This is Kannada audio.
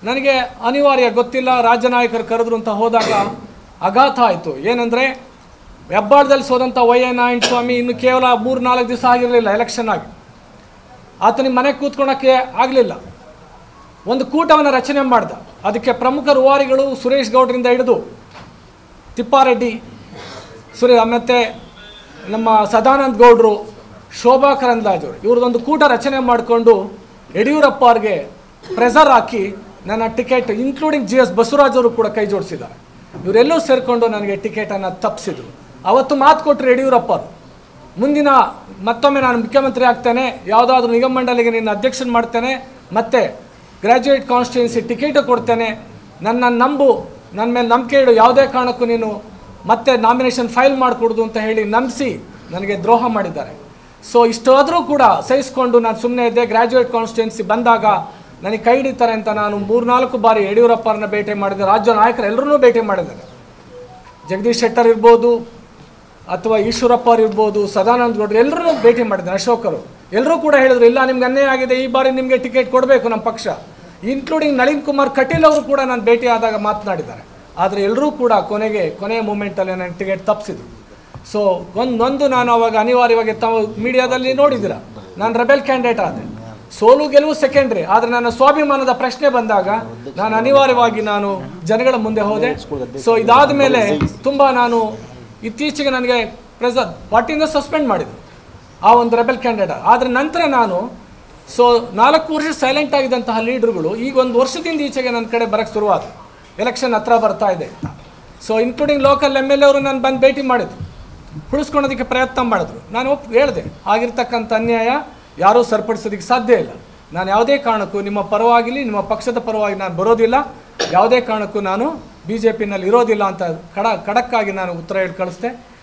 ನನಗೆ ಅನಿವಾರ್ಯ ಗೊತ್ತಿಲ್ಲ ರಾಜ್ಯ ನಾಯಕರು ಕರೆದ್ರು ಅಂತ ಹೋದಾಗ ಆಘಾತ ಆಯಿತು ಏನಂದರೆ ಹೆಬ್ಬಾಳದಲ್ಲಿ ಸೋದಂಥ ವೈ ಎ ನಾರಾಯಣ ಸ್ವಾಮಿ ಇನ್ನು ಕೇವಲ ಮೂರು ನಾಲ್ಕು ದಿವಸ ಆಗಿರಲಿಲ್ಲ ಎಲೆಕ್ಷನ್ ಆಗಿ ಆತನಿಗೆ ಮನೆಗೆ ಕೂತ್ಕೊಳಕ್ಕೆ ಆಗಲಿಲ್ಲ ಒಂದು ಕೂಟವನ್ನು ರಚನೆ ಮಾಡ್ದ ಅದಕ್ಕೆ ಪ್ರಮುಖ ರೂವಾರಿಗಳು ಸುರೇಶ್ ಗೌಡ್ರಿಂದ ಹಿಡಿದು ತಿಪ್ಪಾರೆಡ್ಡಿ ಸುರೇ ಮತ್ತು ನಮ್ಮ ಸದಾನಂದ ಗೌಡರು ಶೋಭಾ ಕರಂದ್ಲಾಜ್ ಅವರು ಇವ್ರದ್ದೊಂದು ಕೂಟ ರಚನೆ ಮಾಡಿಕೊಂಡು ಯಡಿಯೂರಪ್ಪ ಅವ್ರಿಗೆ ಪ್ರೆಸರ್ ಹಾಕಿ ನನ್ನ ticket including G S Basavaraj ಅವರು ಕೂಡ ಕೈ ಜೋಡಿಸಿದ್ದಾರೆ ಇವರೆಲ್ಲೂ ಸೇರಿಕೊಂಡು ನನಗೆ ಟಿಕೆಟನ್ನು ತಪ್ಪಿಸಿದ್ರು ಅವತ್ತು ಮಾತು ಕೊಟ್ಟರು ಯಡಿಯೂರಪ್ಪ ಅವರು ಮುಂದಿನ ಮತ್ತೊಮ್ಮೆ ನಾನು ಮುಖ್ಯಮಂತ್ರಿ ಆಗ್ತೇನೆ ಯಾವುದಾದ್ರೂ ನಿಗಮ ಮಂಡಳಿಗೆ ನಿನ್ನ ಅಧ್ಯಕ್ಷನ್ ಮಾಡ್ತೇನೆ ಮತ್ತೆ ಗ್ರ್ಯಾಜುಯೇಟ್ ಕಾನ್ಸ್ಟಿಟ್ಯೂನ್ಸಿ ಟಿಕೆಟು ಕೊಡ್ತೇನೆ ನನ್ನ ನಂಬು ನನ್ನ ಮೇಲೆ ನಂಬಿಕೆ ಇಡು ಯಾವುದೇ ಕಾರಣಕ್ಕೂ ನೀನು ಮತ್ತೆ ನಾಮಿನೇಷನ್ ಫೈಲ್ ಮಾಡಿಕೊಡುದು ಅಂತ ಹೇಳಿ ನಂಬಿಸಿ ನನಗೆ ದ್ರೋಹ ಮಾಡಿದ್ದಾರೆ ಸೊ ಇಷ್ಟಾದರೂ ಕೂಡ ಸಹಿಸ್ಕೊಂಡು ನಾನು ಸುಮ್ಮನೆ ಇದ್ದೆ ಗ್ರ್ಯಾಜುಯೇಟ್ ಕಾನ್ಸ್ಟಿಟ್ಯೂನ್ಸಿ ಬಂದಾಗ ನನಗೆ ಕೈ ಹಿಡಿತಾರೆ ಅಂತ ನಾನು ಮೂರ್ನಾಲ್ಕು ಬಾರಿ ಯಡಿಯೂರಪ್ಪರನ್ನ ಭೇಟಿ ಮಾಡಿದೆ ರಾಜ್ಯ ನಾಯಕರು ಎಲ್ಲರನ್ನೂ ಭೇಟಿ ಮಾಡಿದ್ದೇನೆ ಜಗದೀಶ್ ಶೆಟ್ಟರ್ ಇರ್ಬೋದು ಅಥವಾ ಈಶ್ವರಪ್ಪ ಅವ್ರು ಇರ್ಬೋದು ಸದಾನಂದ ಗೌಡ್ರು ಎಲ್ಲರೂ ಭೇಟಿ ಮಾಡಿದ್ದಾರೆ ಅಶೋಕರು ಎಲ್ಲರೂ ಕೂಡ ಹೇಳಿದ್ರು ಇಲ್ಲ ನಿಮ್ಗೆ ಅನ್ಯಾಯ ಆಗಿದೆ ಈ ಬಾರಿ ನಿಮಗೆ ಟಿಕೆಟ್ ಕೊಡಬೇಕು ನಮ್ಮ ಪಕ್ಷ ಇನ್ಕ್ಲೂಡಿಂಗ್ ನಳಿನ್ ಕುಮಾರ್ ಕಟೀಲ್ ಅವರು ಕೂಡ ನಾನು ಭೇಟಿ ಆದಾಗ ಮಾತನಾಡಿದ್ದಾರೆ ಆದರೆ ಎಲ್ಲರೂ ಕೂಡ ಕೊನೆಗೆ ಕೊನೆಯ ಮೂಮೆಂಟಲ್ಲಿ ನನಗೆ ಟಿಕೆಟ್ ತಪ್ಪಿಸಿದ್ರು ಸೊ ಒಂದೊಂದು ನಾನು ಅವಾಗ ಅನಿವಾರ್ಯವಾಗಿ ತಾವು ಮೀಡಿಯಾದಲ್ಲಿ ನೋಡಿದ್ದೀರ ನಾನು ರೆಬೆಲ್ ಕ್ಯಾಂಡಿಡೇಟ್ ಆದೆ ಸೋಲು ಗೆಲುವು ಸೆಕೆಂಡ್ರಿ ಆದರೆ ನನ್ನ ಸ್ವಾಭಿಮಾನದ ಪ್ರಶ್ನೆ ಬಂದಾಗ ನಾನು ಅನಿವಾರ್ಯವಾಗಿ ನಾನು ಜನಗಳ ಮುಂದೆ ಹೋದೆ ಸೊ ಇದಾದ ಮೇಲೆ ತುಂಬ ನಾನು ಇತ್ತೀಚೆಗೆ ನನಗೆ ಪ್ರೆಸರ್ ಪಾರ್ಟಿಯಿಂದ ಸಸ್ಪೆಂಡ್ ಮಾಡಿದ್ರು ಆ ಒಂದು ರೆಬೆಲ್ ಕ್ಯಾಂಡಿಡೇಟ್ ಆದರೆ ನಂತರ ನಾನು ಸೊ ನಾಲ್ಕು ವರ್ಷ ಸೈಲೆಂಟ್ ಆಗಿದ್ದಂತಹ ಲೀಡ್ರುಗಳು ಈಗ ಒಂದು ವರ್ಷದಿಂದ ಈಚೆಗೆ ನನ್ನ ಕಡೆ ಬರೋಕ್ಕೆ ಶುರುವಾದ ಎಲೆಕ್ಷನ್ ಹತ್ರ ಬರ್ತಾ ಇದೆ ಅಂತ so including local M L ಎವರು ನಾನು ಬಂದು ಭೇಟಿ ಮಾಡಿದ್ರು ಉಳಿಸ್ಕೊಳೋದಕ್ಕೆ ಪ್ರಯತ್ನ ಮಾಡಿದ್ರು ನಾನು ಒಪ್ ಹೇಳಿದೆ ಆಗಿರ್ತಕ್ಕಂಥ ಅನ್ಯಾಯ ಯಾರೂ ಸರಿಪಡಿಸೋದಕ್ಕೆ ಸಾಧ್ಯ ಇಲ್ಲ ನಾನು ಯಾವುದೇ ಕಾರಣಕ್ಕೂ ನಿಮ್ಮ ಪರವಾಗಿಲಿ ನಿಮ್ಮ ಪಕ್ಷದ ಪರವಾಗಿ ನಾನು ಬರೋದಿಲ್ಲ ಯಾವುದೇ ಕಾರಣಕ್ಕೂ ನಾನು ಬಿ ಜೆ ಪಿನಲ್ಲಿ ಇರೋದಿಲ್ಲ ಅಂತ ಕಡ ಖಡಕ್ಕಾಗಿ ನಾನು ಉತ್ತರ ಹೇಳಿ ಕಳಿಸ್ದೆ